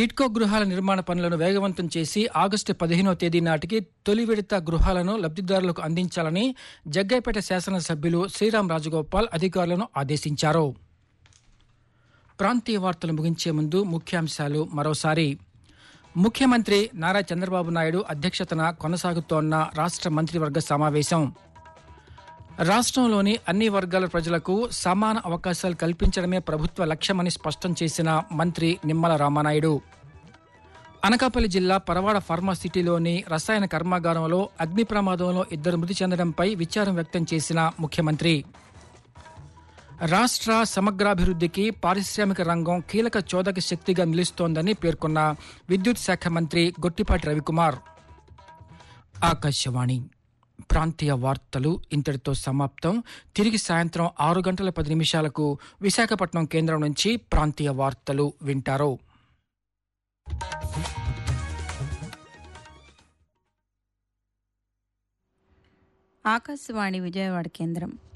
టిడ్కో గృహాల నిర్మాణ పనులను వేగవంతం చేసి ఆగస్టు పదిహేనో తేదీ నాటికి తొలి విడత గృహాలను లబ్ధిదారులకు అందించాలని జగ్గైపేట శాసనసభ్యులు శ్రీరామ్ రాజగోపాల్ అధికారులను ఆదేశించారు ప్రాంతీయ వార్తలు ముగించే ముందు ముఖ్యాంశాలు మరోసారి ముఖ్యమంత్రి నారా చంద్రబాబు నాయుడు అధ్యక్షతన కొనసాగుతోన్న రాష్ట్ర మంత్రివర్గ సమావేశం రాష్ట్రంలోని అన్ని వర్గాల ప్రజలకు సమాన అవకాశాలు కల్పించడమే ప్రభుత్వ లక్ష్యమని స్పష్టం చేసిన మంత్రి నిమ్మల రామానాయుడు అనకాపల్లి జిల్లా పరవాడ ఫార్మాసిటీలోని రసాయన కర్మాగారంలో అగ్ని ప్రమాదంలో ఇద్దరు మృతి చెందడంపై విచారం వ్యక్తం చేసిన ముఖ్యమంత్రి రాష్ట్ర సమగ్రాభివృద్ధికి పారిశ్రామిక రంగం కీలక చోదక శక్తిగా నిలుస్తోందని పేర్కొన్న విద్యుత్ శాఖ మంత్రి గొట్టిపాటి రవికుమార్ ఆకాశవాణి ప్రాంతీయ వార్తలు ఇంతటితో సమాప్తం తిరిగి సాయంత్రం ఆరు గంటల పది నిమిషాలకు విశాఖపట్నం కేంద్రం నుంచి ప్రాంతీయ వార్తలు వింటారు ఆకాశవాణి విజయవాడ కేంద్రం